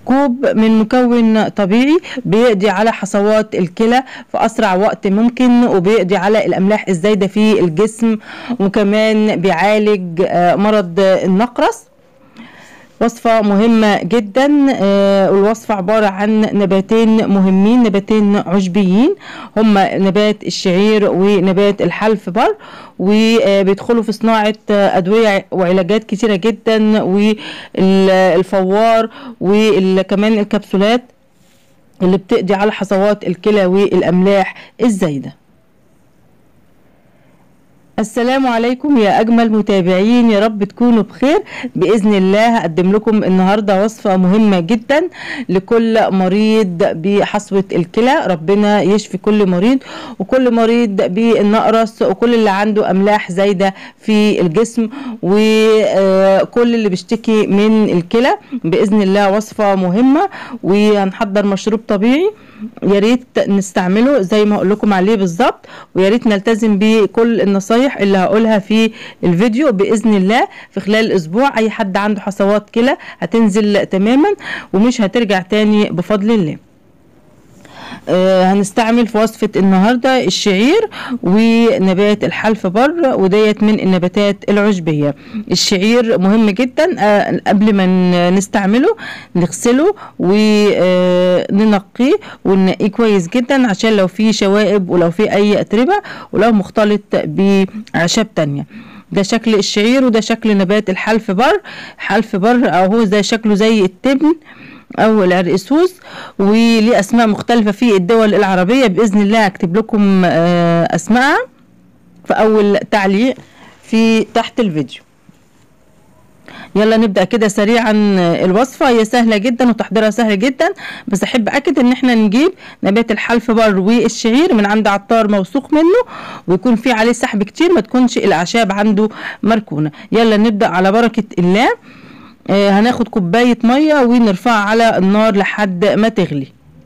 كوب من مكون طبيعي بيقضي على حصوات الكلى في اسرع وقت ممكن وبيقضي على الاملاح الزايده في الجسم وكمان بيعالج آه، مرض النقرس وصفة مهمة جدا آه، والوصفة عبارة عن نباتين مهمين نباتين عشبيين هما نبات الشعير ونبات الحلف بر وبيدخلوا في صناعة آه، أدوية وعلاجات كتيرة جدا والفوار وكمان الكبسولات اللي بتقضي على حصوات الكلى والأملاح الزايدة السلام عليكم يا اجمل متابعين يا رب تكونوا بخير باذن الله هقدم لكم النهارده وصفه مهمه جدا لكل مريض بحصوه الكلى ربنا يشفي كل مريض وكل مريض بالنقرس وكل اللي عنده املاح زايده في الجسم وكل اللي بيشتكي من الكلى باذن الله وصفه مهمه وهنحضر مشروب طبيعي يا ريت نستعمله زي ما اقول لكم عليه بالظبط ويا ريت نلتزم بكل النصايح اللي هقولها في الفيديو باذن الله في خلال اسبوع اي حد عنده حصوات كلى هتنزل تماما ومش هترجع تاني بفضل الله آه هنستعمل في وصفة النهاردة الشعير ونبات الحلف بر وديت من النباتات العشبية الشعير مهم جدا آه قبل ما نستعمله نغسله وننقيه وننقيه كويس جدا عشان لو في شوائب ولو في اي اتربة ولو مختلط باعشاب تانية ده شكل الشعير وده شكل نبات الحلف بر حلف بر او هو ده شكله زي التبن او العرقسوس وليه اسماء مختلفه في الدول العربيه باذن الله اكتب لكم اسمائها في اول تعليق في تحت الفيديو يلا نبدا كده سريعا الوصفه هي سهله جدا وتحضيرها سهل جدا بس احب اكد ان احنا نجيب نبات الحلف بر والشعير من عند عطار موثوق منه ويكون في عليه سحب كتير ما تكونش الاعشاب عنده مركونه يلا نبدا على بركه الله آه هناخد كوباية مية ونرفعها على النار لحد ما تغلي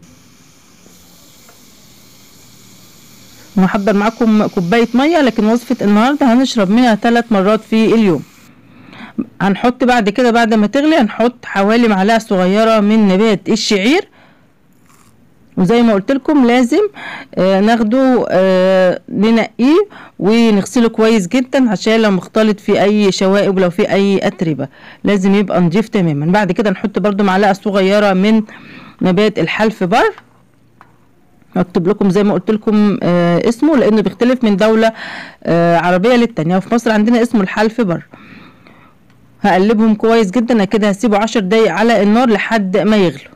محضر معاكم كوباية مية لكن وصفة النهاردة هنشرب منها ثلاث مرات في اليوم هنحط بعد كده بعد ما تغلي هنحط حوالي معلقة صغيرة من نبات الشعير وزي ما قلت لكم لازم آه ناخده آه ننقيه ونغسله كويس جدا عشان لو مختلط في اي شوائب لو في اي اتربه لازم يبقى نضيف تماما بعد كده نحط برده معلقه صغيره من نبات الحلف بر هكتب لكم زي ما قلت لكم آه اسمه لانه بيختلف من دوله آه عربيه للتانيه وفي مصر عندنا اسمه الحلف بر هقلبهم كويس جدا كده هسيبه عشر دقايق على النار لحد ما يغلوا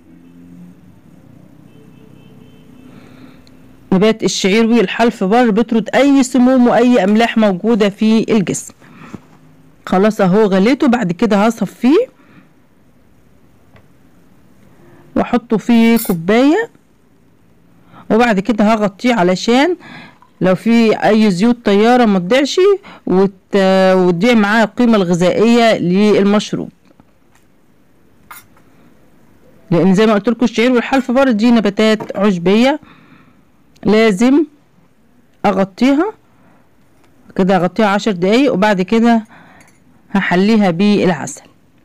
نبات الشعير والحلف بر بترد اي سموم واي املاح موجوده في الجسم خلاص اهو غليته بعد كده هصفيه واحطه في كوبايه وبعد كده هغطيه علشان لو في اي زيوت طياره ما تضيعش وت... وتضيع معاه القيمه الغذائيه للمشروب لان زي ما قلت لكم الشعير والحلف بر دي نباتات عشبيه لازم اغطيها كده اغطيها عشر دقايق وبعد كده هحليها بالعسل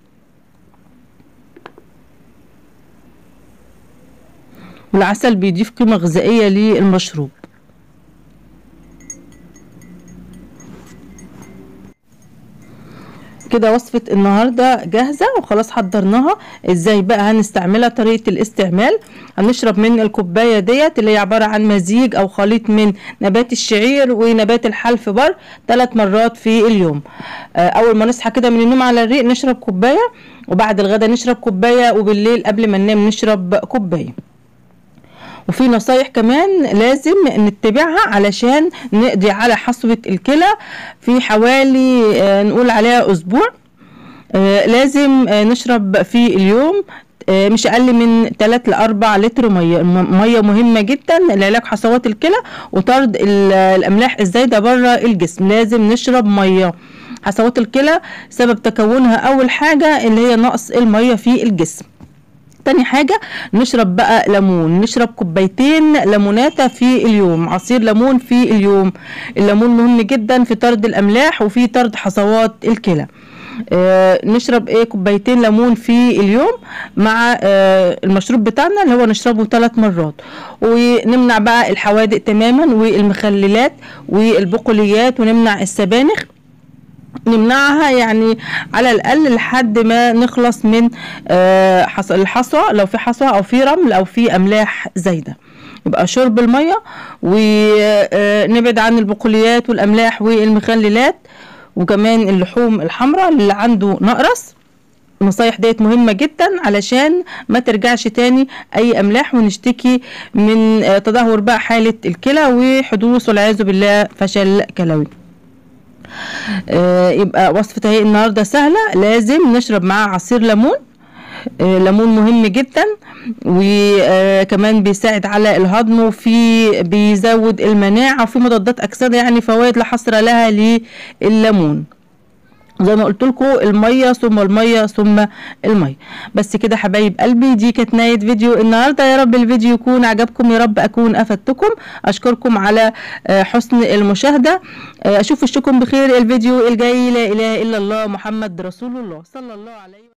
والعسل بيضيف قيمة غذائية للمشروب كده وصفة النهاردة جاهزة وخلاص حضرناها ازاي بقى هنستعملها طريقة الاستعمال هنشرب من الكوباية ديت اللي هي عبارة عن مزيج او خليط من نبات الشعير ونبات الحلف بر ثلاث مرات في اليوم اول ما نصحى كده من النوم على الريق نشرب كوباية وبعد الغداء نشرب كوباية وبالليل قبل ما ننام نشرب كوباية وفي نصايح كمان لازم نتبعها علشان نقضي على حصوة الكلى في حوالي آه نقول عليها اسبوع آه لازم آه نشرب في اليوم مش اقل من 3 ل 4 لتر ميه ميه مهمه جدا لعلاج حصوات الكلى وطرد الاملاح الزايده بره الجسم لازم نشرب ميه حصوات الكلى سبب تكونها اول حاجه اللي هي نقص الميه في الجسم تاني حاجة نشرب بقى ليمون نشرب كوبايتين ليموناتة في اليوم عصير ليمون في اليوم الليمون مهم جدا في طرد الأملاح وفي طرد حصوات الكلى آه نشرب ايه كوبايتين ليمون في اليوم مع آه المشروب بتاعنا اللي هو نشربه ثلاث مرات ونمنع بقى الحوادق تماما والمخللات والبقوليات ونمنع السبانخ نمنعها يعني على الاقل لحد ما نخلص من آه الحصى لو في حصى او في رمل او في املاح زايده يبقى شرب الميه ونبعد عن البقوليات والاملاح والمخللات وكمان اللحوم الحمراء اللي عنده نقرس النصايح ديت مهمة جدا علشان ما ترجعش تاني اي املاح ونشتكي من تدهور بقى حالة الكلى وحدوث والعياذ بالله فشل كلوي آه يبقى وصفة اهي النهاردة سهلة لازم نشرب معاها عصير ليمون آه ليمون مهم جدا وكمان بيساعد على الهضم وفي بيزود المناعة وفي مضادات أكسدة يعني فوائد لا حصر لها لليمون زي ما قلت لكم الميه ثم الميه ثم الميه بس كده حبايب قلبي دي كانت نهايه فيديو النهارده يا رب الفيديو يكون عجبكم يا رب اكون افدتكم اشكركم على حسن المشاهده اشوف وشكم بخير الفيديو الجاي لا اله الا الله محمد رسول الله صلى الله عليه